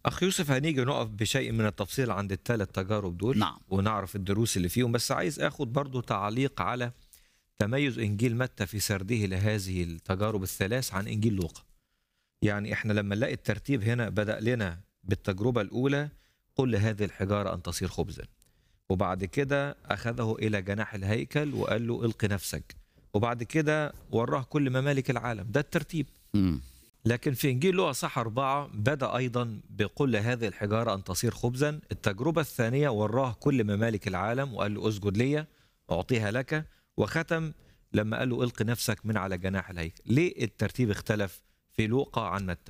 أخ يوسف هنيجي نقف بشيء من التفصيل عند الثلاث تجارب دول نعم. ونعرف الدروس اللي فيهم بس عايز أخد برضو تعليق على تميز إنجيل متى في سرده لهذه التجارب الثلاث عن إنجيل لوقا يعني إحنا لما نلاقي الترتيب هنا بدأ لنا بالتجربة الأولى قل لهذه الحجارة أن تصير خبزا وبعد كده أخذه إلى جناح الهيكل وقال له إلق نفسك وبعد كده وراه كل ممالك العالم ده الترتيب مم. لكن في إنجيل لوقا صح أربعة بدأ أيضا بقل هذه الحجارة أن تصير خبزا التجربة الثانية وراه كل ممالك العالم وقال له اسجد لي أعطيها لك وختم لما قال له إلق نفسك من على جناح الهيكل ليه الترتيب اختلف في لوقا عن متى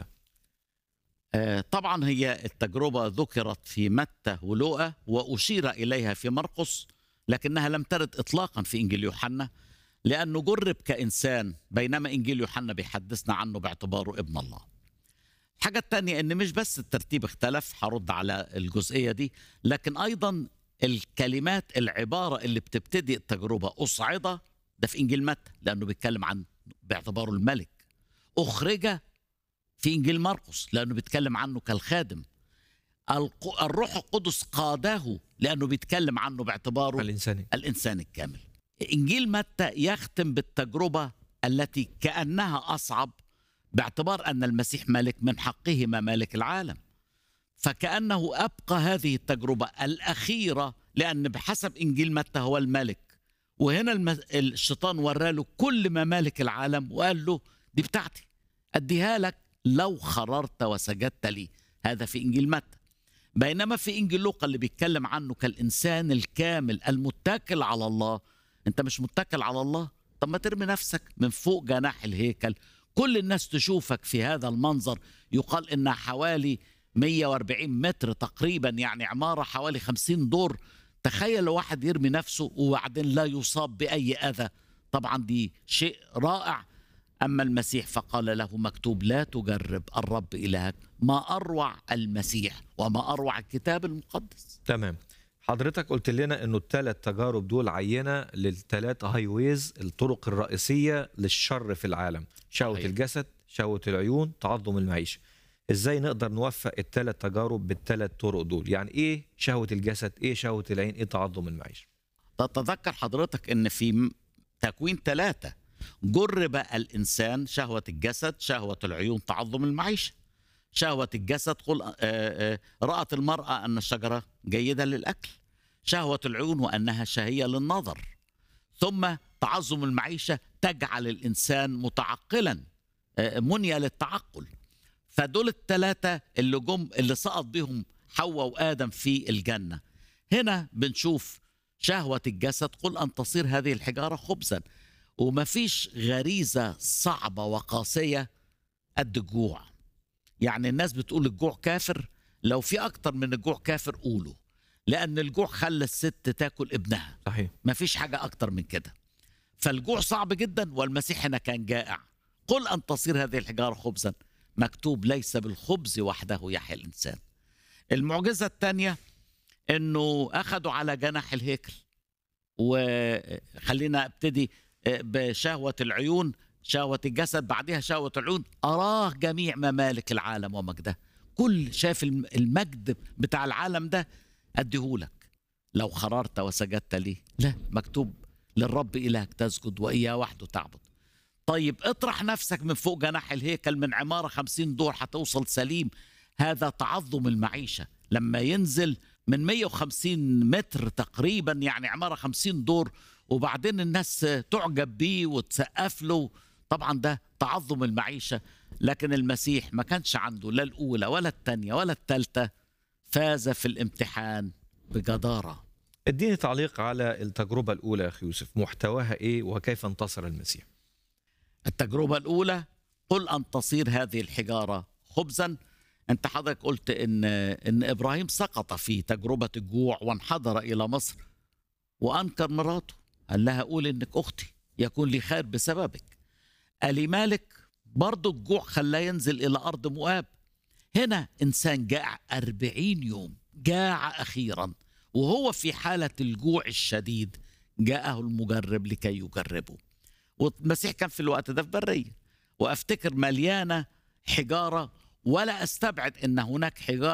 آه، طبعا هي التجربة ذكرت في متى ولوقا وأشير إليها في مرقس لكنها لم ترد إطلاقا في إنجيل يوحنا لأنه جرب كإنسان بينما إنجيل يوحنا بيحدثنا عنه باعتباره ابن الله الحاجة الثانية إن مش بس الترتيب اختلف هرد على الجزئية دي لكن أيضا الكلمات العبارة اللي بتبتدي التجربة أصعد ده في إنجيل متى لأنه بيتكلم عن باعتباره الملك أخرج في انجيل مرقس لانه بيتكلم عنه كالخادم الق- الروح القدس قاده لانه بيتكلم عنه باعتباره الإنساني الانسان الكامل انجيل متى يختم بالتجربه التي كانها اصعب باعتبار ان المسيح ملك من حقه ممالك العالم فكانه ابقى هذه التجربه الاخيره لان بحسب انجيل متى هو الملك وهنا الم- الشيطان وراله كل ممالك العالم وقال له دي بتاعتي اديها لك لو خررت وسجدت لي هذا في انجيل متى بينما في انجيل لوقا اللي بيتكلم عنه كالانسان الكامل المتكل على الله انت مش متكل على الله طب ما ترمي نفسك من فوق جناح الهيكل كل الناس تشوفك في هذا المنظر يقال انها حوالي 140 متر تقريبا يعني عماره حوالي 50 دور تخيل لو واحد يرمي نفسه وبعدين لا يصاب باي اذى طبعا دي شيء رائع أما المسيح فقال له مكتوب لا تجرب الرب إلهك ما أروع المسيح وما أروع الكتاب المقدس تمام حضرتك قلت لنا انه الثلاث تجارب دول عينه للثلاث هاي ويز الطرق الرئيسيه للشر في العالم شهوه صحيح. الجسد شهوه العيون تعظم المعيشه ازاي نقدر نوفق الثلاث تجارب بالثلاث طرق دول يعني ايه شهوه الجسد ايه شهوه العين ايه تعظم المعيشه تتذكر حضرتك أن في م- تكوين ثلاثة جرب الإنسان شهوة الجسد شهوة العيون تعظم المعيشة شهوة الجسد قل آه، آه، رأت المرأة أن الشجرة جيدة للأكل شهوة العيون وأنها شهية للنظر ثم تعظم المعيشة تجعل الإنسان متعقلا آه، منية للتعقل فدول الثلاثة اللي جم اللي سقط بهم حواء وآدم في الجنة هنا بنشوف شهوة الجسد قل أن تصير هذه الحجارة خبزا ومفيش غريزة صعبة وقاسية قد الجوع يعني الناس بتقول الجوع كافر لو في أكتر من الجوع كافر قولوا لأن الجوع خلى الست تاكل ابنها صحيح مفيش حاجة أكتر من كده فالجوع صعب جدا والمسيح هنا كان جائع قل أن تصير هذه الحجارة خبزا مكتوب ليس بالخبز وحده يحيا الإنسان المعجزة الثانية أنه أخذوا على جناح الهيكل وخلينا ابتدي بشهوة العيون شهوة الجسد بعدها شهوة العيون أراه جميع ممالك العالم ومجده كل شاف الم- المجد بتاع العالم ده أديهولك لو خررت وسجدت لي لا مكتوب للرب إلهك تسجد وإياه وحده تعبد طيب اطرح نفسك من فوق جناح الهيكل من عمارة خمسين دور هتوصل سليم هذا تعظم المعيشة لما ينزل من 150 متر تقريبا يعني عمارة 50 دور وبعدين الناس تعجب بيه وتسقف له طبعا ده تعظم المعيشة لكن المسيح ما كانش عنده لا الأولى ولا الثانية ولا الثالثة فاز في الامتحان بجدارة اديني تعليق على التجربه الاولى يا اخي يوسف محتواها ايه وكيف انتصر المسيح التجربة الأولى قل أن تصير هذه الحجارة خبزا أنت حضرتك قلت إن إن إبراهيم سقط في تجربة الجوع وانحدر إلى مصر وأنكر مراته قال لها قول إنك أختي يكون لي خير بسببك ألي مالك برضه الجوع خلاه ينزل إلى أرض مؤاب هنا إنسان جاع أربعين يوم جاع أخيرا وهو في حالة الجوع الشديد جاءه المجرب لكي يجربه والمسيح كان في الوقت ده في برية وأفتكر مليانة حجارة ولا أستبعد أن هناك حجارة